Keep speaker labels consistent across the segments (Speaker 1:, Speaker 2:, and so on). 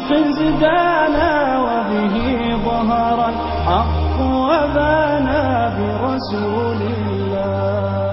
Speaker 1: خزدانا وبه ظهر الحق وبانا برسول الله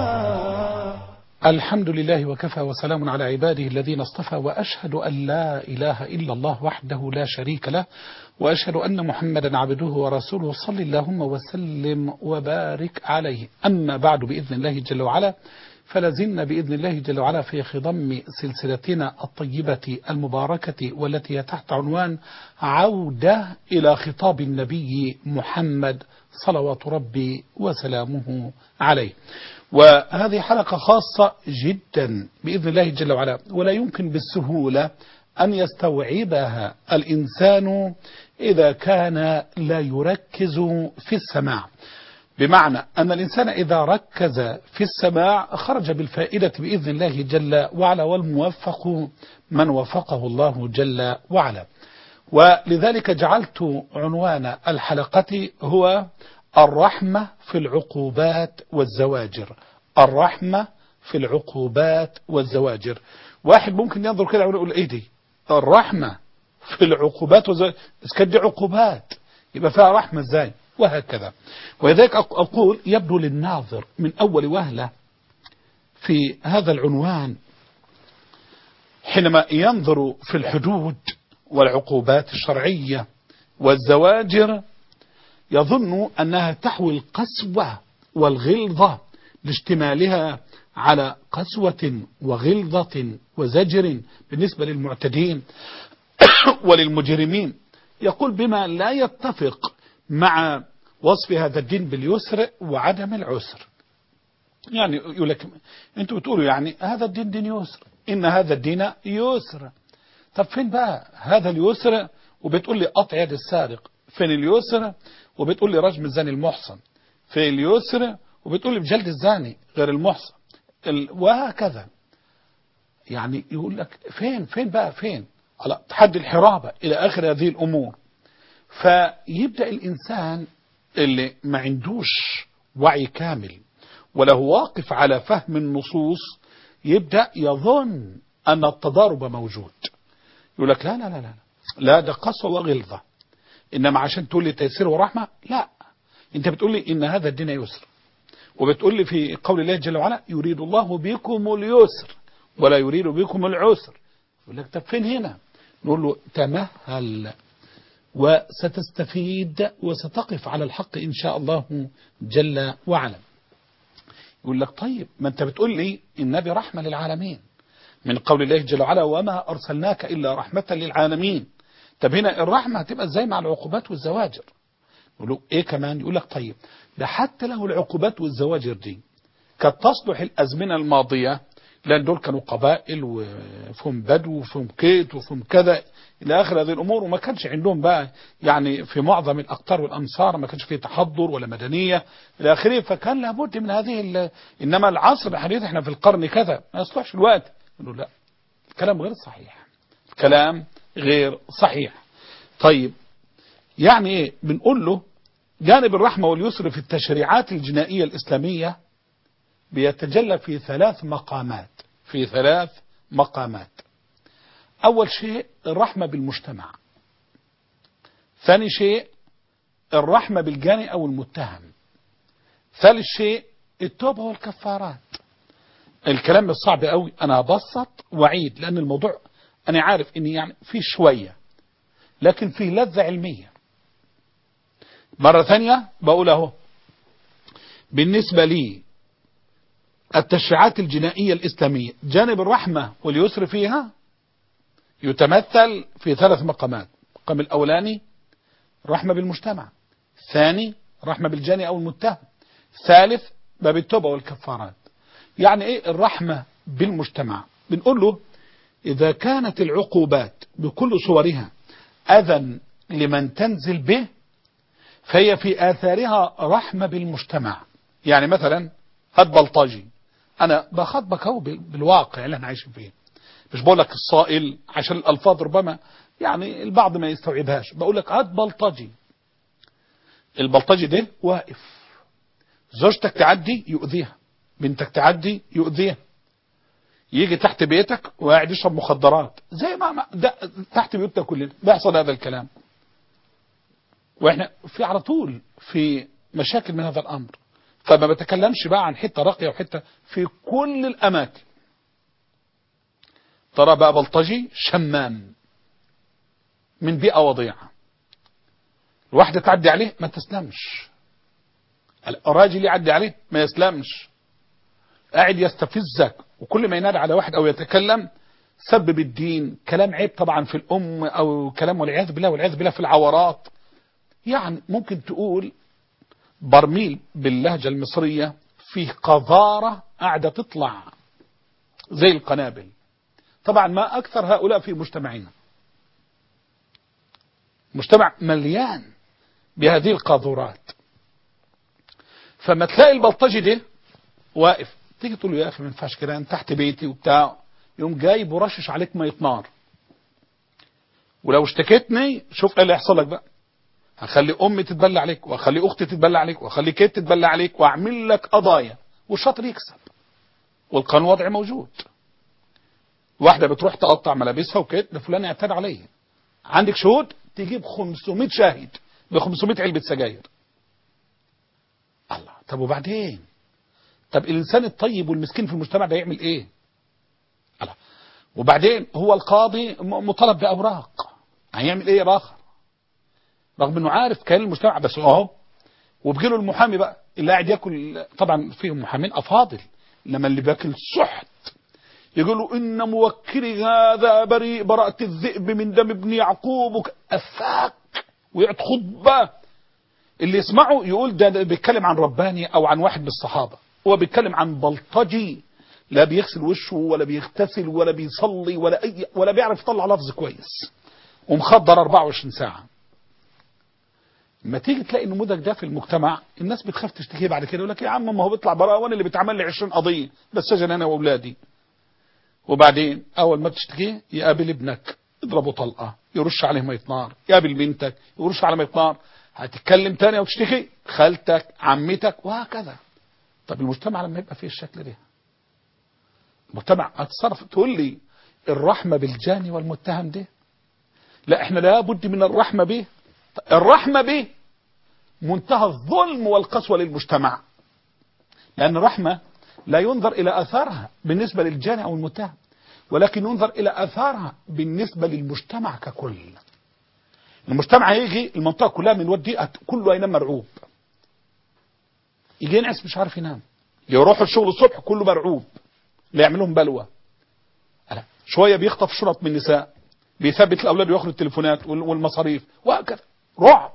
Speaker 2: الحمد لله وكفى وسلام على عباده الذين اصطفى وأشهد أن لا إله إلا الله وحده لا شريك له وأشهد أن محمدا عبده ورسوله صل اللهم وسلم وبارك عليه أما بعد بإذن الله جل وعلا فلازلنا بإذن الله جل وعلا في خضم سلسلتنا الطيبة المباركة والتي هي تحت عنوان عودة إلى خطاب النبي محمد صلوات ربي وسلامه عليه وهذه حلقة خاصة جدا بإذن الله جل وعلا ولا يمكن بالسهولة أن يستوعبها الإنسان إذا كان لا يركز في السماع بمعنى أن الإنسان إذا ركز في السماع خرج بالفائدة بإذن الله جل وعلا والموفق من وفقه الله جل وعلا ولذلك جعلت عنوان الحلقة هو الرحمة في العقوبات والزواجر الرحمة في العقوبات والزواجر واحد ممكن ينظر كده ويقول ايه دي الرحمة في العقوبات والزواجر بس كانت دي عقوبات يبقى فيها رحمة ازاي وهكذا ولذلك أقول يبدو للناظر من أول وهلة في هذا العنوان حينما ينظر في الحدود والعقوبات الشرعية والزواجر يظن أنها تحوي القسوة والغلظة لاشتمالها على قسوة وغلظة وزجر بالنسبة للمعتدين وللمجرمين يقول بما لا يتفق مع وصف هذا الدين باليسر وعدم العسر يعني يقول لك انتوا بتقولوا يعني هذا الدين دين يسر ان هذا الدين يسر طب فين بقى هذا اليسر وبتقول لي قطع يد السارق فين اليسر وبتقول لي رجم الزاني المحصن في اليسر وبتقول لي بجلد الزاني غير المحصن وهكذا يعني يقول لك فين فين بقى فين على تحدي الحرابة إلى آخر هذه الأمور فيبدأ الإنسان اللي ما عندوش وعي كامل وله واقف على فهم النصوص يبدأ يظن أن التضارب موجود يقول لك لا لا لا لا لا ده قسوة وغلظة إنما عشان تقول لي تيسير ورحمة لا أنت بتقول لي إن هذا الدين يسر وبتقول لي في قول الله جل وعلا يريد الله بكم اليسر ولا يريد بكم العسر يقول لك طب فين هنا نقول له تمهل وستستفيد وستقف على الحق إن شاء الله جل وعلا يقول لك طيب ما أنت بتقول لي النبي رحمة للعالمين من قول الله جل وعلا وما أرسلناك إلا رحمة للعالمين طب هنا الرحمة هتبقى ازاي مع العقوبات والزواجر يقول له ايه كمان يقول لك طيب ده حتى له العقوبات والزواجر دي كانت تصلح الأزمنة الماضية لأن دول كانوا قبائل وفهم بدو وفهم كيت وفهم كذا إلى آخر هذه الأمور وما كانش عندهم بقى يعني في معظم الأقطار والأمصار ما كانش فيه تحضر ولا مدنية إلى آخره فكان لابد من هذه إنما العصر الحديث احنا في القرن كذا ما يصلحش الوقت يقول لا الكلام غير صحيح الكلام غير صحيح طيب يعني ايه بنقول له جانب الرحمة واليسر في التشريعات الجنائية الإسلامية بيتجلى في ثلاث مقامات في ثلاث مقامات أول شيء الرحمة بالمجتمع ثاني شيء الرحمة بالجاني أو المتهم ثالث شيء التوبة والكفارات الكلام مش صعب قوي أنا أبسط وأعيد لأن الموضوع أنا عارف إن يعني في شوية لكن في لذة علمية مرة ثانية بقول اهو بالنسبة لي التشريعات الجنائية الإسلامية جانب الرحمة واليسر فيها يتمثل في ثلاث مقامات المقام الأولاني رحمة بالمجتمع ثاني رحمة بالجاني أو المتهم ثالث باب التوبة والكفارات يعني إيه الرحمة بالمجتمع بنقول له إذا كانت العقوبات بكل صورها أذى لمن تنزل به فهي في آثارها رحمة بالمجتمع يعني مثلا هات بلطجي أنا بخاطبك اهو بالواقع اللي احنا عايشين فيه مش بقول لك الصائل عشان الألفاظ ربما يعني البعض ما يستوعبهاش بقول لك هات بلطجي البلطجي ده واقف زوجتك تعدي يؤذيها بنتك تعدي يؤذيها يجي تحت بيتك وقاعد يشرب مخدرات زي ما ما- ده تحت بيوتنا كلنا بيحصل هذا الكلام واحنا في على طول في مشاكل من هذا الامر فما بتكلمش بقى عن حته راقيه وحته في كل الاماكن ترى بقى بلطجي شمام من بيئه وضيعه الواحده تعدي عليه ما تسلمش الراجل يعدي عليه ما يسلمش قاعد يستفزك وكل ما ينادي على واحد او يتكلم سبب الدين كلام عيب طبعا في الام او كلام والعياذ بالله والعياذ بالله في العورات يعني ممكن تقول برميل باللهجة المصرية فيه قذارة قاعدة تطلع زي القنابل طبعا ما أكثر هؤلاء في مجتمعنا مجتمع مليان بهذه القاذورات فما تلاقي البلطجي ده واقف تيجي تقول له يا اخي ما ينفعش كده انت تحت بيتي وبتاع يقوم جاي برشش عليك ميه نار ولو اشتكيتني شوف ايه اللي هيحصل لك بقى هخلي امي تتبلى عليك واخلي اختي تتبلى عليك واخلي كيت تتبلى عليك واعمل لك قضايا والشاطر يكسب والقانون وضعي موجود واحده بتروح تقطع ملابسها وكده ده فلان اعتدى عليا عندك شهود تجيب 500 شاهد ب 500 علبه سجاير الله طب وبعدين طب الانسان الطيب والمسكين في المجتمع ده يعمل ايه الله وبعدين هو القاضي م- مطالب باوراق هيعمل ايه باخر رغم انه عارف كيان المجتمع بس اهو وبيجي له المحامي بقى اللي قاعد ياكل طبعا فيهم محامين افاضل انما اللي بياكل سحت يقول له ان موكلي هذا بريء براءة الذئب من دم ابن يعقوب وك- افاك ويعطي خطبه اللي يسمعه يقول ده, ده بيتكلم عن رباني او عن واحد من الصحابه هو بيتكلم عن بلطجي لا بيغسل وشه ولا بيغتسل ولا بيصلي ولا اي ولا بيعرف يطلع لفظ كويس ومخدر 24 ساعه لما تيجي تلاقي النموذج ده في المجتمع الناس بتخاف تشتكيه بعد كده يقول لك يا عم ما هو بيطلع براءه وانا اللي بيتعمل لي 20 قضيه بس سجن انا واولادي وبعدين اول ما تشتكيه يقابل ابنك يضربه طلقه يرش عليه ميه نار يقابل بنتك يرش على ميه نار هتتكلم تاني وتشتكي خالتك عمتك وهكذا طب المجتمع لما يبقى فيه الشكل ده المجتمع هتصرف تقول لي الرحمه بالجاني والمتهم ده لا احنا لابد من الرحمه به الرحمه به منتهى الظلم والقسوه للمجتمع لان الرحمه لا ينظر الى اثارها بالنسبه للجاني او المتهم ولكن ينظر الى اثارها بالنسبه للمجتمع ككل المجتمع يجي المنطقه كلها من الواد دي كله ينام مرعوب يجي ينعس مش عارف ينام يروحوا الشغل الصبح كله مرعوب لا يعمل لهم بلوى ألا. شويه بيخطف شرط من النساء بيثبت الاولاد وياخد التليفونات وال- والمصاريف وهكذا رعب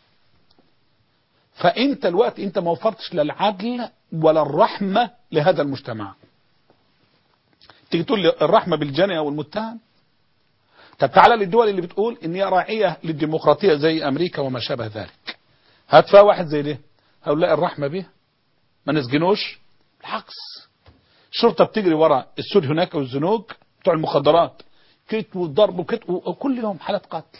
Speaker 2: فانت الوقت انت ما وفرتش لا العدل ولا الرحمه لهذا المجتمع تيجي تقول لي الرحمه بالجني او المتهم طب تعالى للدول اللي بتقول ان هي راعيه للديمقراطيه زي امريكا وما شابه ذلك هات فيها واحد زي ده هؤلاء الرحمه به ما نسجنوش بالعكس الشرطه بتجري ورا السود هناك والزنوج بتوع المخدرات كت وضرب وكت وكل يوم حالات قتل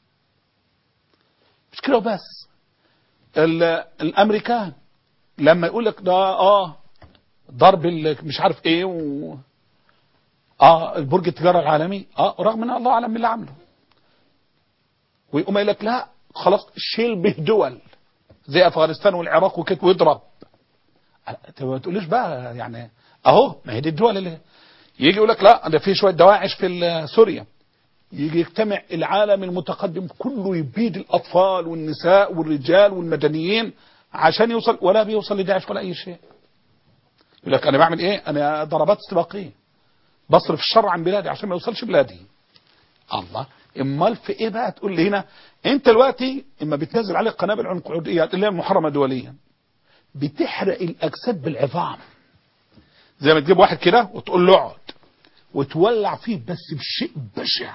Speaker 2: مش كده وبس ال- الامريكان لما يقول لك ده اه ضرب ال- مش عارف ايه و اه البرج التجاره العالمي اه رغم ان الله اعلم من اللي عامله ويقوم يقول لك لا خلاص شيل به دول زي افغانستان والعراق وكده ويضرب انت ما تقوليش بقى يعني اهو ما هي دي الدول اللي يجي يقول لك لا ده في شويه دواعش في ال- سوريا يجي يجتمع العالم المتقدم كله يبيد الاطفال والنساء والرجال والمدنيين عشان يوصل ولا بيوصل لداعش ولا اي شيء يقول لك انا بعمل ايه انا ضربات استباقيه بصرف الشر عن بلادي عشان ما يوصلش بلادي الله امال في ايه بقى تقول لي هنا انت دلوقتي اما بتنزل عليك قنابل عنقوديه اللي هي محرمه دوليا بتحرق الاجساد بالعظام زي ما تجيب واحد كده وتقول له اقعد وتولع فيه بس بشيء بشع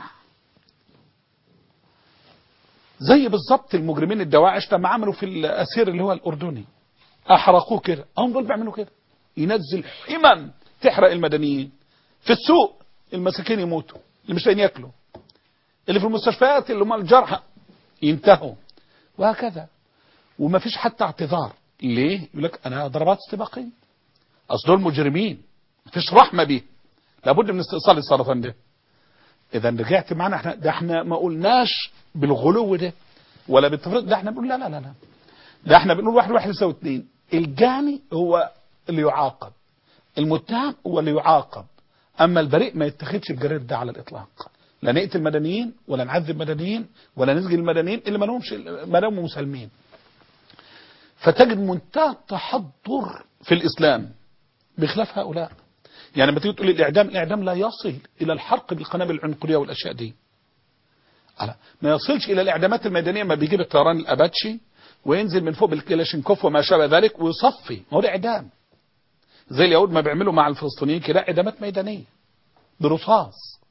Speaker 2: زي بالظبط المجرمين الدواعش لما عملوا في الاسير اللي هو الاردني احرقوه كده هم دول بيعملوا كده ينزل حمم تحرق المدنيين في السوق المساكين يموتوا اللي مش لاقيين ياكلوا اللي في المستشفيات اللي هم الجرحى ينتهوا وهكذا وما فيش حتى اعتذار ليه يقول لك انا ضربات استباقيه اصل دول مجرمين ما فيش رحمه بيه لابد من استئصال السرطان ده اذا رجعت معنا احنا ده احنا ما قلناش بالغلو ده ولا بالتفريط ده احنا بنقول لا لا لا لا ده احنا بنقول واحد واحد يساوي اتنين الجاني هو اللي يعاقب المتهم هو اللي يعاقب اما البريء ما يتخذش الجرير ده على الاطلاق لا نقتل مدنيين ولا نعذب مدنيين ولا نسجن المدنيين اللي ما لهمش ما لهم مسلمين فتجد منتهى التحضر في الاسلام بخلاف هؤلاء يعني لما تيجي تقول الاعدام الاعدام لا يصل الى الحرق بالقنابل العنقريه والاشياء دي ألا ما يصلش الى الاعدامات الميدانيه ما بيجيب الطيران الاباتشي وينزل من فوق بالكلاشينكوف وما شابه ذلك ويصفي ما هو ده اعدام زي اليهود ما بيعملوا مع الفلسطينيين كده اعدامات ميدانيه برصاص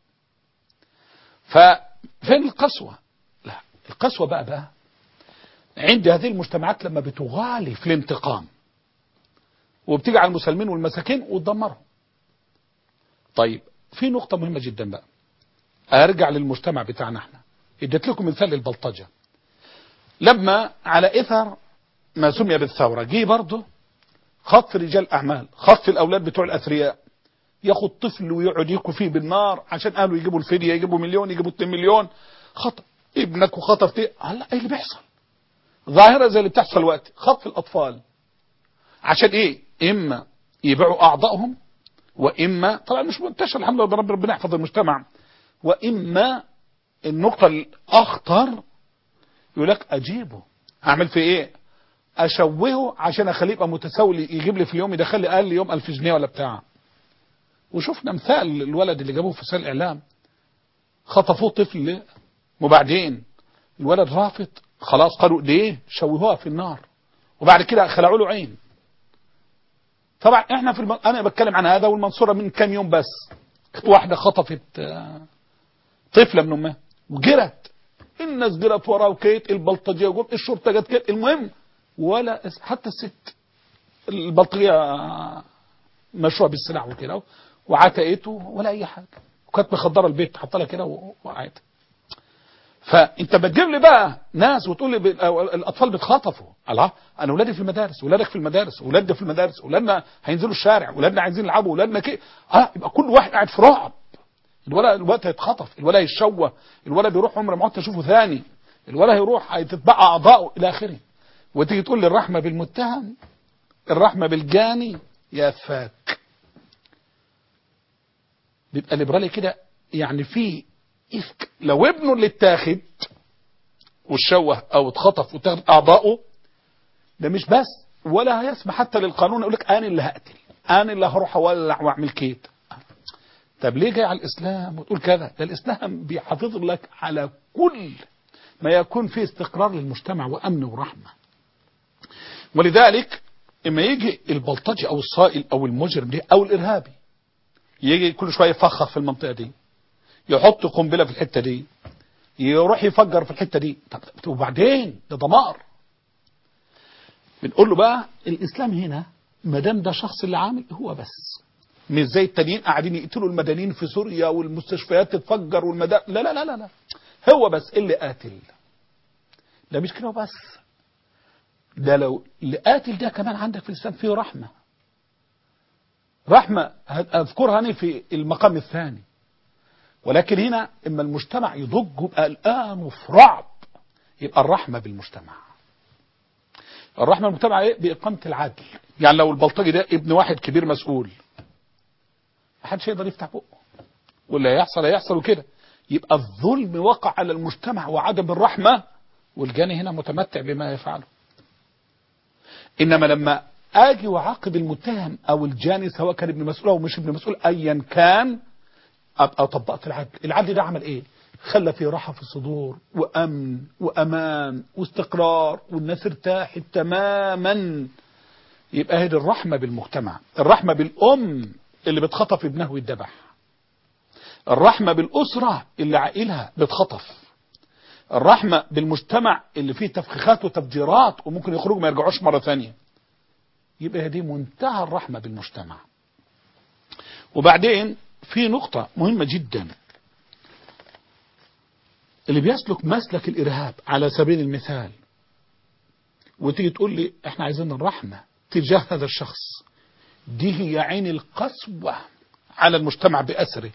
Speaker 2: ففين القسوه لا القسوه بقى بقى عند هذه المجتمعات لما بتغالي في الانتقام وبتيجي على المسلمين والمساكين وتدمرهم طيب في نقطة مهمة جدا بقى ارجع للمجتمع بتاعنا احنا اديت لكم مثال للبلطجة لما على اثر ما سمي بالثورة جه برضه خطف رجال اعمال خطف الاولاد بتوع الاثرياء ياخد طفل ويقعد يكو فيه بالنار عشان اهله يجيبوا الفدية يجيبوا مليون يجيبوا 2 مليون خطف ابنك وخطف ايه هلا ايه اللي بيحصل ظاهرة زي اللي بتحصل دلوقتي خطف الاطفال عشان ايه اما يبيعوا اعضائهم واما طبعا مش منتشر الحمد لله رب ربنا يحفظ المجتمع واما النقطة الاخطر يقول لك اجيبه اعمل في ايه اشوهه عشان اخليه يبقى متساوي يجيب لي في اليوم يدخل لي اقل يوم 1000 جنيه ولا بتاع وشفنا مثال الولد اللي جابوه في وسائل الاعلام خطفوه طفل وبعدين الولد رافض خلاص قالوا ايديه شوهوها في النار وبعد كده خلعوا له عين طبعا احنا في الم... انا بتكلم عن هذا والمنصوره من كام يوم بس واحده خطفت طفله من امها وجرت الناس جرت وراه وكيت البلطجيه وجم الشرطه جت كيت المهم ولا حتى الست البلطجيه مشروع بالسلاح وكده وعتقته ولا اي حاجه وكانت مخدره البيت حط لها كده وقعت فانت بتجيب لي بقى ناس وتقول لي الاطفال بيتخطفوا الله انا اولادي في المدارس اولادك في المدارس اولادنا في المدارس اولادنا هينزلوا الشارع اولادنا عايزين يلعبوا اولادنا كده اه يبقى كل واحد قاعد في رعب الولد الوقت هيتخطف الولد هيتشوه الولد بيروح عمره ما تشوفه ثاني الولد هيروح هيتتبع اعضائه الى اخره وتيجي تقول لي الرحمه بالمتهم الرحمه بالجاني يا فاك بيبقى ليبرالي كده يعني في إفك لو ابنه اللي اتاخد واتشوه او اتخطف وتاخد اعضائه ده مش بس ولا هيسمح حتى للقانون يقول لك انا اللي هقتل انا اللي هروح اولع واعمل كيت طب ليه جاي على الاسلام وتقول كذا ده الاسلام بيحافظ لك على كل ما يكون فيه استقرار للمجتمع وامن ورحمه ولذلك اما يجي البلطجي او الصائل او المجرم دي او الارهابي يجي كل شويه يفخخ في المنطقه دي يحط قنبله في الحته دي يروح يفجر في الحته دي طب وبعدين ده دمار بنقول له بقى الاسلام هنا ما دام ده شخص اللي عامل هو بس مش زي التانيين قاعدين يقتلوا المدنيين في سوريا والمستشفيات تتفجر والمدا لا لا لا لا لا هو بس اللي قاتل ده مش كده بس ده لو اللي قاتل ده كمان عندك في الاسلام فيه رحمه رحمه اذكرها انا في المقام الثاني ولكن هنا اما المجتمع يضج يبقى الان وفي رعب يبقى الرحمه بالمجتمع الرحمه بالمجتمع ايه باقامه العدل يعني لو البلطجي ده ابن واحد كبير مسؤول محدش يقدر يفتح بقه واللي هيحصل هيحصل وكده يبقى الظلم وقع على المجتمع وعدم الرحمه والجاني هنا متمتع بما يفعله انما لما اجي واعاقب المتهم او الجاني سواء كان ابن مسؤول او مش ابن مسؤول ايا كان ابقى طبقت العدل العدل ده عمل ايه خلى في راحه في الصدور وامن وامان واستقرار والناس ارتاحت تماما يبقى هذه الرحمه بالمجتمع الرحمه بالام اللي بتخطف ابنه ويتذبح الرحمه بالاسره اللي عائلها بتخطف الرحمه بالمجتمع اللي فيه تفخيخات وتفجيرات وممكن يخرجوا ما يرجعوش مره ثانيه يبقى دي منتهى الرحمه بالمجتمع وبعدين في نقطة مهمة جدا اللي بيسلك مسلك الإرهاب على سبيل المثال وتيجي تقول لي احنا عايزين الرحمة تجاه هذا الشخص دي هي عين القسوة على المجتمع بأسره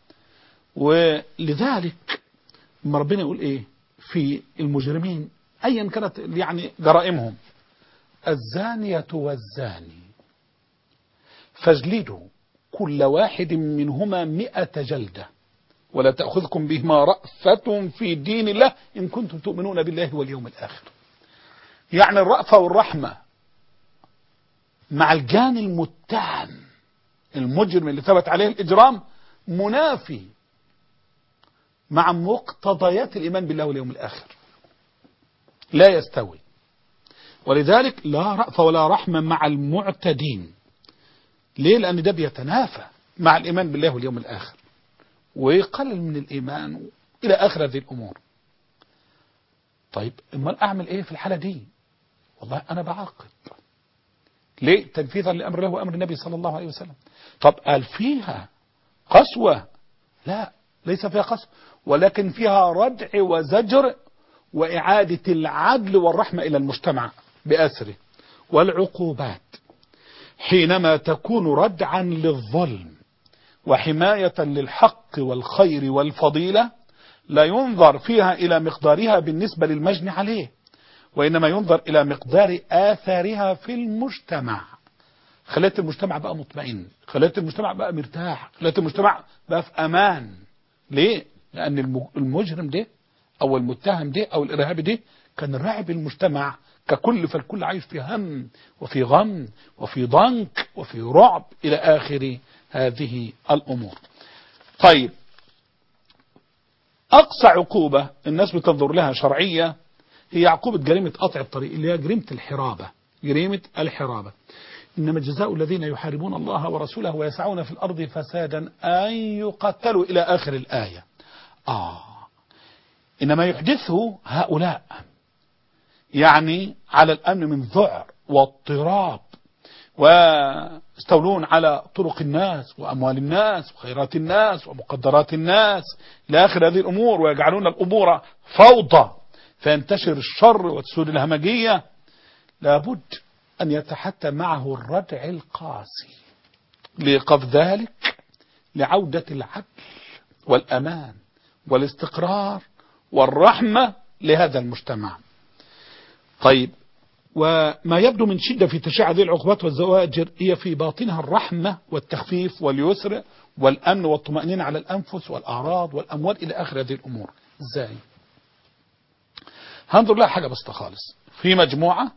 Speaker 2: ولذلك ما ربنا يقول ايه في المجرمين ايا كانت يعني جرائمهم الزانية والزاني فاجلدوا كل واحد منهما مئة جلدة ولا تأخذكم بهما رأفة في دين الله إن كنتم تؤمنون بالله واليوم الآخر يعني الرأفة والرحمة مع الجاني المتهم المجرم اللي ثبت عليه الإجرام منافي مع مقتضيات الإيمان بالله واليوم الآخر لا يستوي ولذلك لا رأفة ولا رحمة مع المعتدين ليه لأن ده بيتنافى مع الإيمان بالله واليوم الآخر ويقلل من الإيمان إلى آخر هذه الأمور طيب امال أعمل إيه في الحالة دي والله أنا بعاقب ليه تنفيذا لأمر الله وأمر النبي صلى الله عليه وسلم طب قال فيها قسوة لا ليس فيها قسوة ولكن فيها ردع وزجر وإعادة العدل والرحمة إلى المجتمع بأسره والعقوبات حينما تكون ردعا للظلم وحماية للحق والخير والفضيلة لا ينظر فيها إلى مقدارها بالنسبة للمجن عليه وإنما ينظر إلى مقدار آثارها في المجتمع خلت المجتمع بقى مطمئن خلت المجتمع بقى مرتاح خلت المجتمع بقى في أمان ليه؟ لأن المجرم ده أو المتهم ده أو الإرهابي ده كان راعب المجتمع ككل فالكل عايش في هم وفي غم وفي ضنك وفي رعب إلى آخر هذه الأمور طيب أقصى عقوبة الناس بتنظر لها شرعية هي عقوبة جريمة قطع الطريق اللي هي جريمة الحرابة جريمة الحرابة إنما جزاء الذين يحاربون الله ورسوله ويسعون في الأرض فسادا أن يقتلوا إلى آخر الآية آه إنما يحدثه هؤلاء يعني على الأمن من ذعر واضطراب ويستولون على طرق الناس وأموال الناس وخيرات الناس ومقدرات الناس إلى آخر هذه الأمور ويجعلون الأمور فوضى فينتشر الشر وتسود الهمجية لابد أن يتحتى معه الردع القاسي لإيقاف ذلك لعودة العدل والأمان والاستقرار والرحمة لهذا المجتمع طيب وما يبدو من شدة في تشريع هذه العقوبات والزواجر هي في باطنها الرحمة والتخفيف واليسر والأمن والطمأنينة على الأنفس والأعراض والأموال إلى آخر هذه الأمور إزاي هنظر لها حاجة بسيطة خالص في مجموعة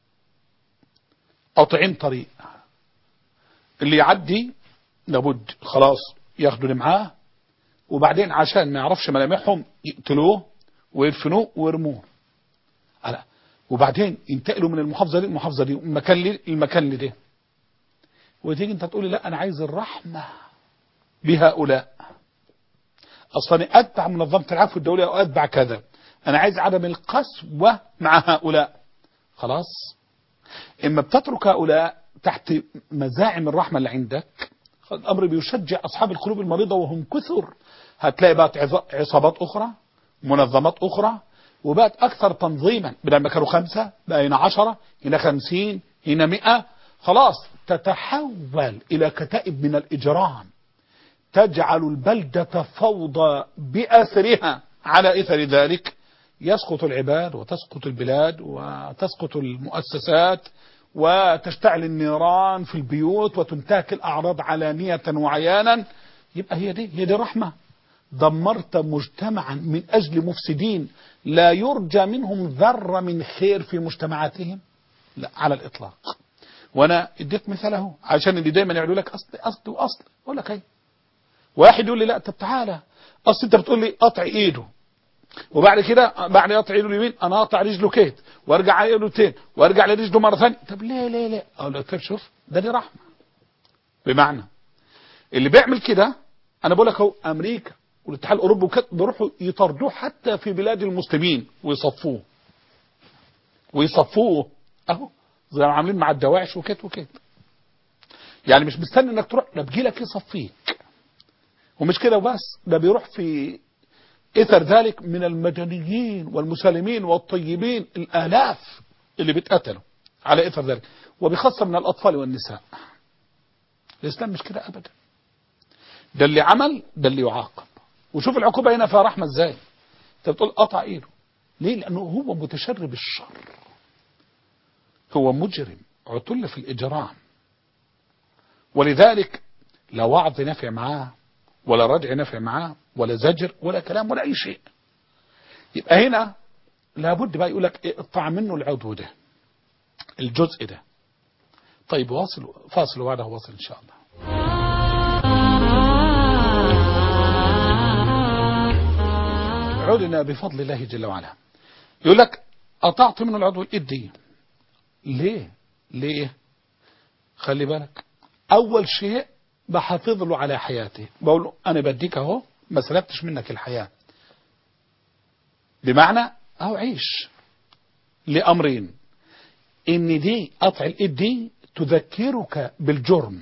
Speaker 2: قاطعين طريق اللي يعدي لابد خلاص ياخدوا اللي معاه وبعدين عشان ما يعرفش ملامحهم يقتلوه ويدفنوه ويرموه على وبعدين ينتقلوا من المحافظه دي للمحافظه دي المكان لي المكان لده وتيجي انت تقول لي لا انا عايز الرحمه بهؤلاء اصلا اتبع منظمه العفو الدوليه او اتبع كذا انا عايز عدم القسوه مع هؤلاء خلاص اما بتترك هؤلاء تحت مزاعم الرحمه اللي عندك الامر بيشجع اصحاب القلوب المريضه وهم كثر هتلاقي بقت عصابات اخرى منظمات اخرى وبقت اكثر تنظيما بدل ما كانوا خمسة بقى هنا عشرة هنا خمسين هنا مئة خلاص تتحول الى كتائب من الاجرام تجعل البلدة فوضى بأثرها على إثر ذلك يسقط العباد وتسقط البلاد وتسقط المؤسسات وتشتعل النيران في البيوت وتنتهك الأعراض علانية وعيانا يبقى هي دي هي دي رحمة دمرت مجتمعا من أجل مفسدين لا يرجى منهم ذرة من خير في مجتمعاتهم لا على الإطلاق وأنا اديت مثال اهو عشان اللي دايما يقولوا لك أصل أصل وأصل أقول لك ايه واحد يقول لي لا طب تعالى أصل أنت بتقول لي قطع إيده وبعد كده بعد يقطع ايده اليمين انا اقطع رجله كيت وارجع على ايده تاني وارجع لرجله مره ثانيه طب ليه ليه ليه اقول له طب شوف ده دي رحمه بمعنى اللي بيعمل كده انا بقول لك اهو امريكا والاتحاد الاوروبي وكده بيروحوا يطردوه حتى في بلاد المسلمين ويصفوه ويصفوه اهو زي ما عاملين مع الدواعش وكده وكده يعني مش مستني انك تروح ده بيجي لك يصفيك ومش كده وبس ده بيروح في اثر ذلك من المدنيين والمسالمين والطيبين الالاف اللي بيتقتلوا على اثر ذلك وبخاصه من الاطفال والنساء الاسلام مش كده ابدا ده اللي عمل ده اللي يعاقب وشوف العقوبة هنا فيها رحمة ازاي انت بتقول قطع ايده ليه لانه هو متشرب الشر هو مجرم عتل في الاجرام ولذلك لا وعظ نافع معاه ولا ردع نافع معاه ولا زجر ولا كلام ولا اي شيء يبقى هنا لابد بقى يقول لك اقطع منه العضو ده الجزء ده طيب واصل فاصل وبعده واصل ان شاء الله عدنا بفضل الله جل وعلا يقول لك قطعت منه العضو الإدي ليه ليه خلي بالك أول شيء بحافظ له على حياته بقول له أنا بديك أهو ما سلبتش منك الحياة بمعنى أهو عيش لأمرين إن دي قطع الإيد دي تذكرك بالجرم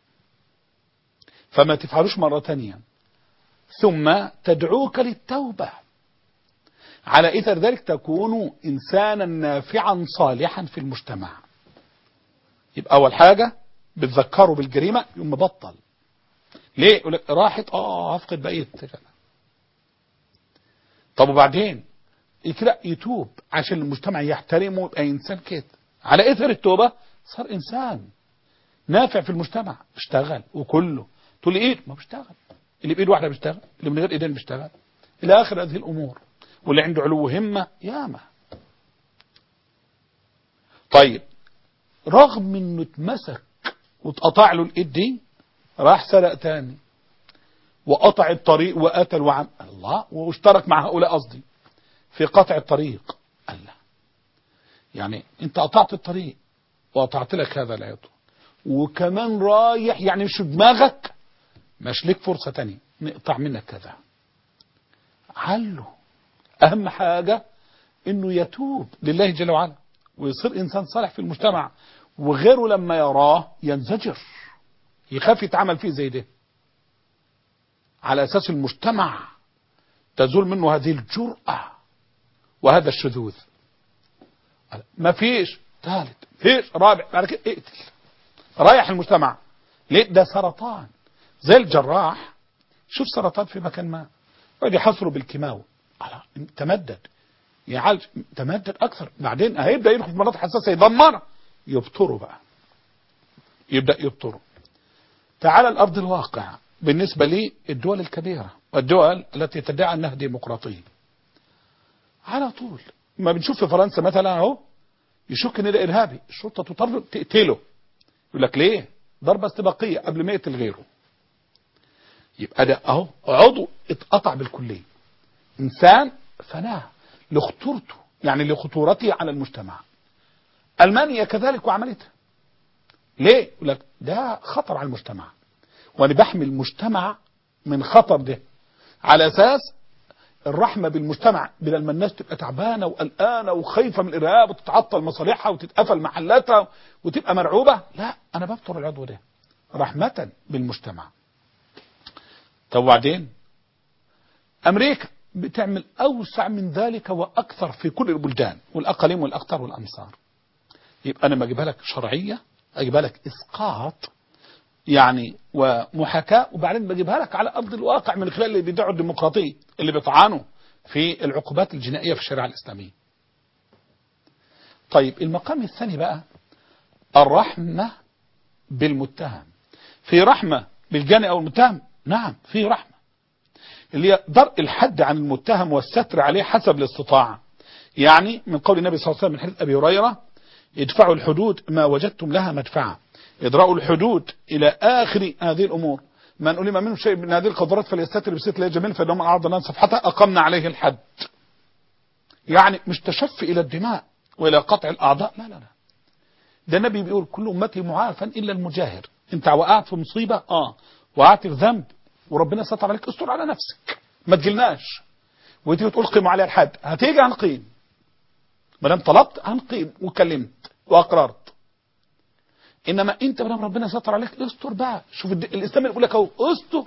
Speaker 2: فما تفعلوش مرة تانية ثم تدعوك للتوبة على إثر ذلك تكون إنسانا نافعا صالحا في المجتمع يبقى أول حاجة بتذكره بالجريمة يقوم مبطل ليه يقول لك راحت اه هفقد بقية طب وبعدين كده يتوب عشان المجتمع يحترمه ويبقى انسان كده على اثر التوبة صار انسان نافع في المجتمع اشتغل وكله تقول لي ايه ما بيشتغل اللي بايد واحده بيشتغل اللي من غير ايدين بيشتغل الى اخر هذه الامور واللي عنده علو همه ياما طيب رغم انه اتمسك واتقطع له الايد دي راح سرق تاني وقطع الطريق وقتل وعم الله واشترك مع هؤلاء قصدي في قطع الطريق الله يعني انت قطعت الطريق وقطعت لك هذا العضو وكمان رايح يعني مش في دماغك مش ليك فرصة تانية نقطع منك كذا حله أهم حاجة إنه يتوب لله جل وعلا ويصير إنسان صالح في المجتمع وغيره لما يراه ينزجر يخاف يتعامل فيه زي ده على أساس المجتمع تزول منه هذه الجرأة وهذا الشذوذ ما فيش ثالث فيش رابع بعد كده اقتل رايح المجتمع ليه ده سرطان زي الجراح شوف سرطان في مكان ما يقعد يحصره بالكيماوي تمدد يعالج تمدد اكثر بعدين هيبدا يدخل في مناطق حساسه يدمرها يبطره بقى يبدا يبطره تعال الارض الواقع بالنسبه للدول الكبيره والدول التي تدعي انها ديمقراطيه على طول ما بنشوف في فرنسا مثلا اهو يشك ان ده ارهابي الشرطه تضطر تقتله يقول لك ليه ضربه استباقيه قبل ما يقتل غيره يبقى ده اهو عضو اتقطع بالكليه انسان فناه لخطورته يعني لخطورته على المجتمع المانيا كذلك وعملتها ليه يقول لك ده خطر على المجتمع وانا بحمي المجتمع من خطر ده على اساس الرحمة بالمجتمع بدل ما الناس تبقى تعبانة وقلقانة وخايفة من الإرهاب وتتعطل مصالحها وتتقفل محلاتها وتبقى مرعوبة لا أنا بفطر العضو ده رحمة بالمجتمع طب وبعدين أمريكا بتعمل أوسع من ذلك وأكثر في كل البلدان والأقاليم والأقطار والأمصار يبقى أنا ما أجيبها لك شرعية أجيبها لك إسقاط يعني ومحاكاة وبعدين بجيبها لك على أرض الواقع من خلال اللي بيدعوا الديمقراطية اللي بيطعنوا في العقوبات الجنائية في الشريعة الإسلامية طيب المقام الثاني بقى الرحمة بالمتهم في رحمة بالجاني أو المتهم نعم في رحمة اللي هي درء الحد عن المتهم والستر عليه حسب الاستطاعة يعني من قول النبي صلى الله عليه وسلم من حديث أبي هريرة ادفعوا الحدود ما وجدتم لها مدفعا ادرأوا الحدود إلى آخر هذه الأمور من ألم منه شيء من هذه القدرات فليستتر بستر لا جميل فإنه من أعرض الناس صفحتها أقمنا عليه الحد يعني مش تشفي إلى الدماء وإلى قطع الأعضاء لا لا لا ده النبي بيقول كل أمتي معافى إلا المجاهر أنت وقعت في مصيبة آه وقعت في ذنب وربنا ستر عليك استر على نفسك ما تجلناش وتيجي تقول قيموا عليها الحد هتيجي هنقيم ما دام طلبت هنقيم وكلمت واقررت انما انت ما دام ربنا ستر عليك استر بقى شوف الاسلام بيقول لك اهو استر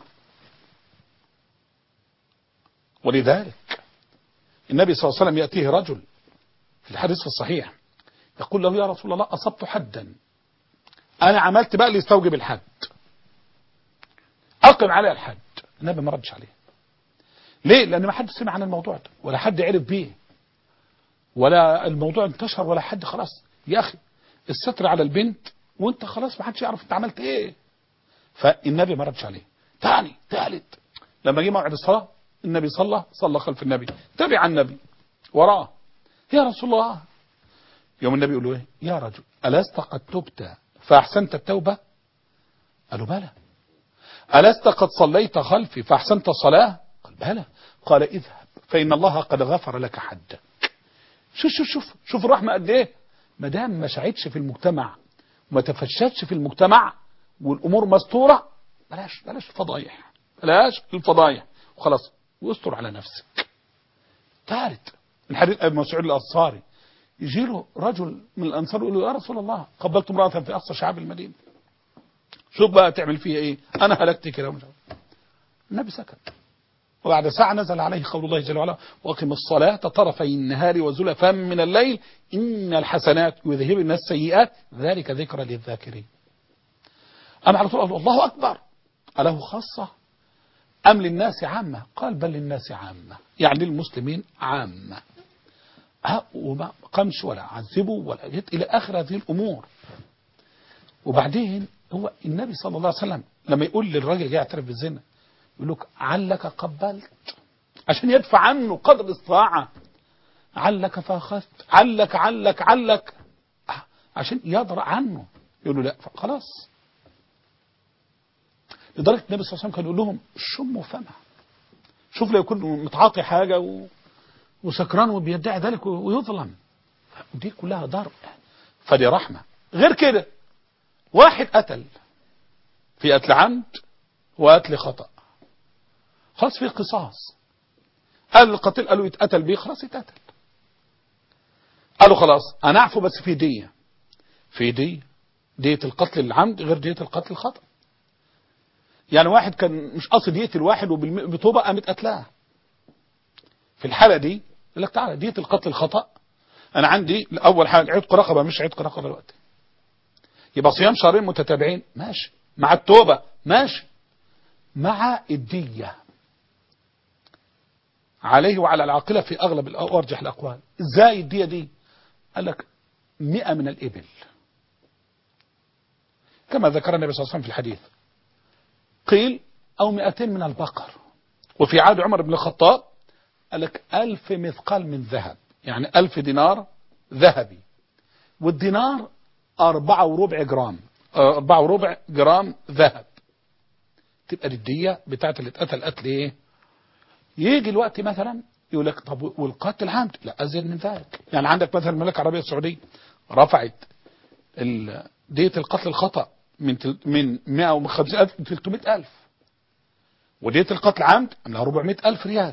Speaker 2: ولذلك النبي صلى الله عليه وسلم ياتيه رجل في الحديث في الصحيح يقول له يا رسول الله اصبت حدا انا عملت بقى اللي يستوجب الحد أقم عليها الحد النبي ما ردش عليه ليه لأن ما حد سمع عن الموضوع ده ولا حد عرف بيه ولا الموضوع انتشر ولا حد خلاص يا أخي الستر على البنت وانت خلاص ما حدش يعرف انت عملت ايه فالنبي ما ردش عليه تاني ثالث لما جه موعد الصلاة النبي صلى صلى خلف النبي تبع النبي وراه يا رسول الله يوم النبي يقول له ايه يا رجل ألست قد تبت فأحسنت التوبة قالوا بلى ألست قد صليت خلفي فأحسنت الصلاة قال بلى قال اذهب فإن الله قد غفر لك حدك شوف شوف شوف شوف الرحمة قد ايه ما دام ما شعتش في المجتمع وما تفشتش في المجتمع والأمور مستورة بلاش بلاش الفضايح بلاش الفضايح وخلاص واستر على نفسك ثالث من حديث ابي مسعود الانصاري يجي له رجل من الانصار يقول له يا رسول الله قبلت امراه في اقصى شعب المدينه شوف بقى تعمل فيها ايه انا هلكت كده ومش عارف. النبي سكت وبعد ساعة نزل عليه قول الله جل وعلا وأقم الصلاة طرفي النهار وزلفا من الليل إن الحسنات يذهبن السيئات ذلك ذكرى للذاكرين أما على طول قال الله أكبر أله خاصة أم للناس عامة قال بل للناس عامة يعني للمسلمين عامة ها وما قامش ولا عذبوا ولا جت إلى آخر هذه الأمور وبعدين هو النبي صلى الله عليه وسلم لما يقول للراجل جاي يعترف بالزنا يقول لك علك قبلت عشان يدفع عنه قدر الاستطاعة علك فاخذت علك علك علك عشان يدرأ عنه يقول له لا خلاص لدرجة النبي صلى الله عليه وسلم كان يقول لهم شموا فمه شوف لو يكون متعاطي حاجة و... وسكران وبيدعي ذلك ويظلم ودي كلها ضرب فدي رحمة غير كده واحد قتل في قتل عمد وقتل خطأ خلاص في قصاص قال القتيل قالوا يتقتل بيه خلاص يتقتل قالوا خلاص انا اعفو بس في دية في دية دية القتل العمد غير دية القتل الخطأ يعني واحد كان مش قاصد يقتل واحد وبطوبة قامت قتلاه في الحالة دي يقول لك تعالى دية القتل الخطأ انا عندي اول حاجة عتق رقبة مش عتق رقبة دلوقتي يبقى صيام شهرين متتابعين ماشي مع التوبة ماشي مع الدية عليه وعلى العاقلة في أغلب وأرجح الأقوال إزاي الدية دي قال لك مئة من الإبل كما ذكر النبي صلى الله عليه وسلم في الحديث قيل أو مئتين من البقر وفي عهد عمر بن الخطاب قال لك ألف مثقال من ذهب يعني ألف دينار ذهبي والدينار أربعة وربع جرام أربعة وربع جرام ذهب تبقى دي الدية بتاعت اللي اتقتل قتل ايه يجي الوقت مثلا يقول لك طب والقتل عمد لا ازيد من ذلك يعني عندك مثلا المملكه العربيه السعوديه رفعت دية القتل الخطأ من من 150000 ل 300000 ودية القتل عمد عاملها 400000 ريال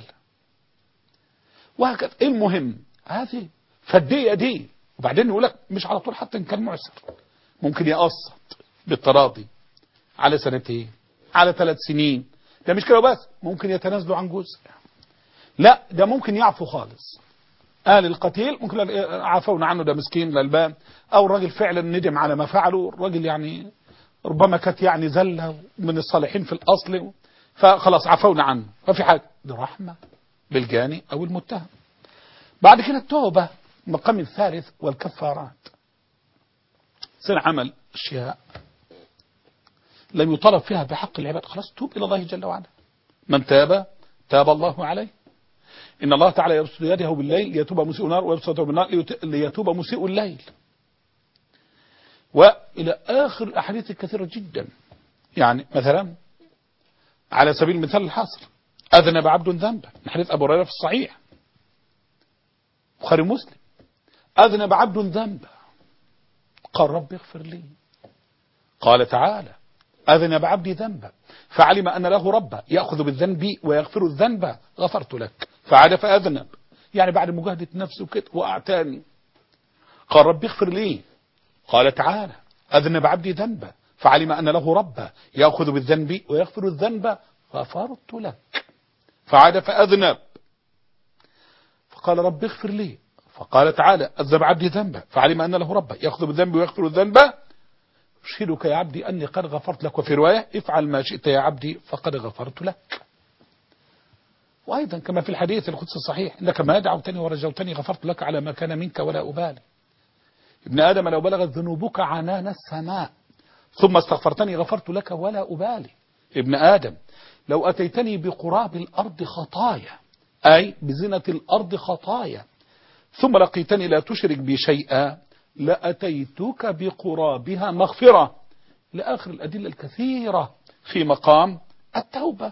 Speaker 2: وهكذا المهم هذه فالدية دي وبعدين يقول لك مش على طول حتى ان كان معسر ممكن يقسط بالتراضي على سنتين على ثلاث سنين ده مش كده بس ممكن يتنازلوا عن جزء لا ده ممكن يعفو خالص قال القتيل ممكن عفونا عنه ده مسكين غلبان او الراجل فعلا ندم على ما فعله الراجل يعني ربما كانت يعني زله من الصالحين في الاصل فخلاص عفونا عنه ما في حاجه دي رحمه بالجاني او المتهم بعد كده التوبه المقام الثالث والكفارات سن عمل اشياء لم يطلب فيها بحق العباد خلاص توب إلى الله جل وعلا من تاب تاب الله عليه إن الله تعالى يبسط يده بالليل ليتوب مسيء النار ويبسط بالنار ليتوب مسيء الليل وإلى آخر الأحاديث الكثيرة جدا يعني مثلا على سبيل المثال الحاصر أذنب عبد ذنبا من حديث أبو هريرة في الصحيح بخاري مسلم أذنب عبد ذنبا قال رب اغفر لي قال تعالى أذنب عبدي ذنبا فعلم أن له ربا يأخذ بالذنب ويغفر الذنب غفرت لك فعاد فأذنب يعني بعد مجاهدة نفسه كده وأعتاني قال رب اغفر لي قال تعالى أذنب عبدي ذنبا فعلم أن له ربا يأخذ بالذنب ويغفر الذنب غفرت لك فعاد فأذنب فقال رب اغفر لي فقال تعالى أذنب عبدي ذنبا فعلم أن له ربا يأخذ بالذنب ويغفر الذنب أشهدك يا عبدي أني قد غفرت لك وفي رواية افعل ما شئت يا عبدي فقد غفرت لك وأيضا كما في الحديث القدس الصحيح إنك ما دعوتني ورجوتني غفرت لك على ما كان منك ولا أبالي ابن آدم لو بلغت ذنوبك عنان السماء ثم استغفرتني غفرت لك ولا أبالي ابن آدم لو أتيتني بقراب الأرض خطايا أي بزنة الأرض خطايا ثم لقيتني لا تشرك بي شيئا لأتيتك بقرابها مغفرة لآخر الأدلة الكثيرة في مقام التوبة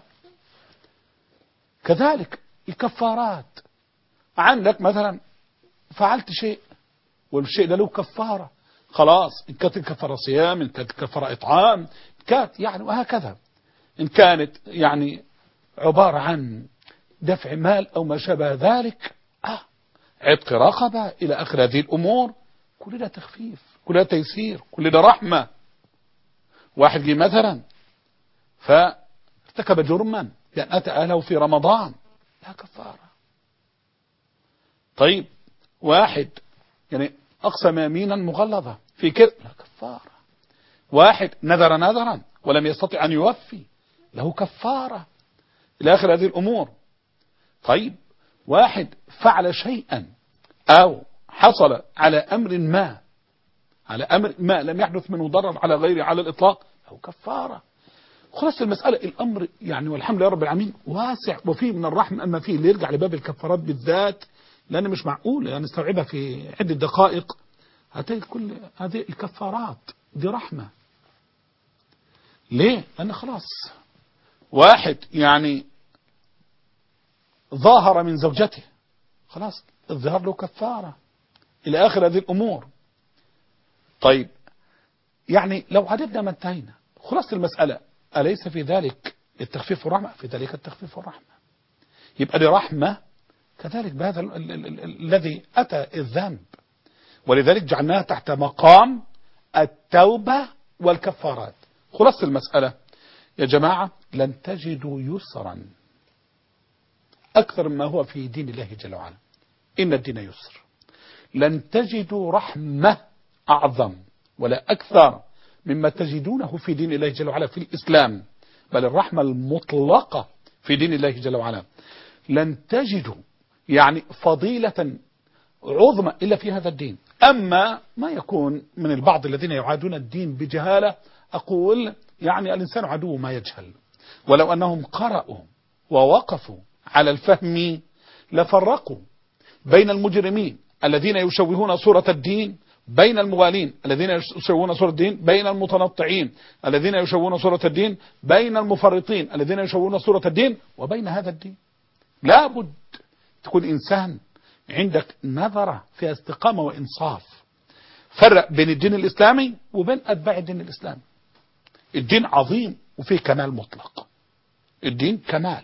Speaker 2: كذلك الكفارات عندك مثلا فعلت شيء والشيء ده له كفارة خلاص إن كانت الكفارة صيام إن كانت الكفارة إطعام كانت يعني وهكذا إن كانت يعني عبارة عن دفع مال أو ما شابه ذلك آه عتق رقبة إلى آخر هذه الأمور كل ده تخفيف كل ده تيسير كل ده رحمة واحد جه مثلا فارتكب جرما لأن أتى أهله في رمضان لا كفارة طيب واحد يعني أقسم يمينا مغلظة في كذب لا كفارة واحد نذر نذرا ولم يستطع أن يوفي له كفارة إلى آخر هذه الأمور طيب واحد فعل شيئا أو حصل على أمر ما على أمر ما لم يحدث منه ضرر على غيره على الإطلاق له كفارة خلاص المسألة الأمر يعني والحمد لله رب العالمين واسع وفيه من الرحمة أما فيه اللي يرجع لباب الكفارات بالذات لأن مش معقول يعني نستوعبها في عدة دقائق هتجد كل هذه الكفارات دي رحمة ليه؟ لأن خلاص واحد يعني ظاهر من زوجته خلاص الظهار له كفارة إلى آخر هذه الأمور طيب يعني لو عددنا ما انتهينا خلاص المسألة أليس في ذلك التخفيف والرحمة في ذلك التخفيف والرحمة يبقى دي رحمة كذلك بهذا ال- ال- ال- ال- الذي أتى الذنب ولذلك جعلناها تحت مقام التوبة والكفارات خلاص المسألة يا جماعة لن تجدوا يسرا أكثر مما هو في دين الله جل وعلا إن الدين يسر لن تجدوا رحمة أعظم ولا أكثر مما تجدونه في دين الله جل وعلا في الإسلام بل الرحمة المطلقة في دين الله جل وعلا لن تجدوا يعني فضيلة عظمى إلا في هذا الدين أما ما يكون من البعض الذين يعادون الدين بجهالة أقول يعني الإنسان عدو ما يجهل ولو أنهم قرأوا ووقفوا على الفهم لفرقوا بين المجرمين الذين يشوهون صورة الدين بين المغالين الذين يشوهون صورة الدين بين المتنطعين الذين يشوهون صورة الدين بين المفرطين الذين يشوهون صورة الدين وبين هذا الدين لابد تكون إنسان عندك نظرة فيها استقامة وإنصاف فرق بين الدين الإسلامي وبين أتباع الدين الإسلامي الدين عظيم وفيه كمال مطلق الدين كمال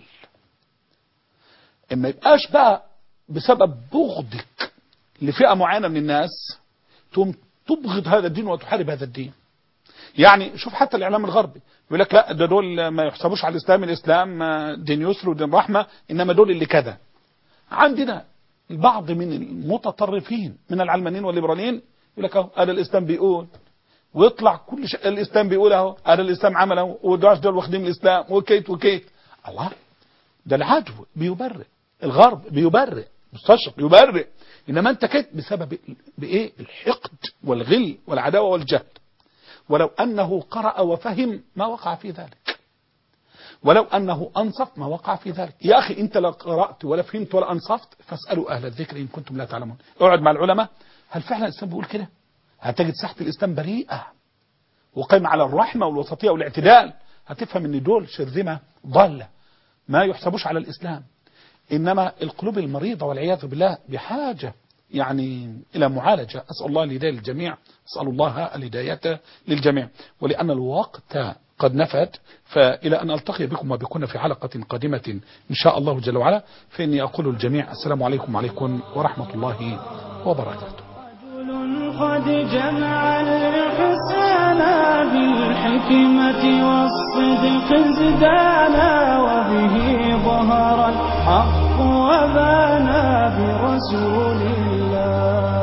Speaker 2: اما يبقاش بقى بسبب بغضك لفئة معينة من الناس تقوم تبغض هذا الدين وتحارب هذا الدين يعني شوف حتى الإعلام الغربي يقول لك لا ده دول ما يحسبوش على الإسلام الإسلام دين يسر ودين رحمة إنما دول اللي كذا عندنا البعض من المتطرفين من العلمانيين والليبراليين يقول لك اهو هذا الإسلام بيقول ويطلع كل شيء الإسلام بيقول اهو هذا الإسلام عمل اهو ودعش دول واخدين الإسلام وكيت وكيت الله ده العدو بيبرئ الغرب بيبرئ مستشرق يبرئ إنما أنت كيت بسبب بإيه الحقد والغل والعداوة والجهل ولو أنه قرأ وفهم ما وقع في ذلك ولو أنه أنصف ما وقع في ذلك يا أخي أنت لا قرأت ولا فهمت ولا أنصفت فاسألوا أهل الذكر إن كنتم لا تعلمون اقعد مع العلماء هل فعلا الإسلام بيقول كده هتجد ساحة الإسلام بريئة وقيمة على الرحمة والوسطية والاعتدال هتفهم ان دول شرذمة ضالة ما يحسبوش على الإسلام إنما القلوب المريضة والعياذ بالله بحاجة يعني إلى معالجة أسأل الله الهداية للجميع أسأل الله الهداية للجميع ولأن الوقت قد نفد فإلى أن ألتقي بكم وبكم في حلقة قادمة إن شاء الله جل وعلا فإني أقول الجميع السلام عليكم وعليكم ورحمة الله وبركاته
Speaker 1: رجل قد جمع الإحسان بالحكمة والصدق ازدانا وبه ظهر الحق وبانا برسول الله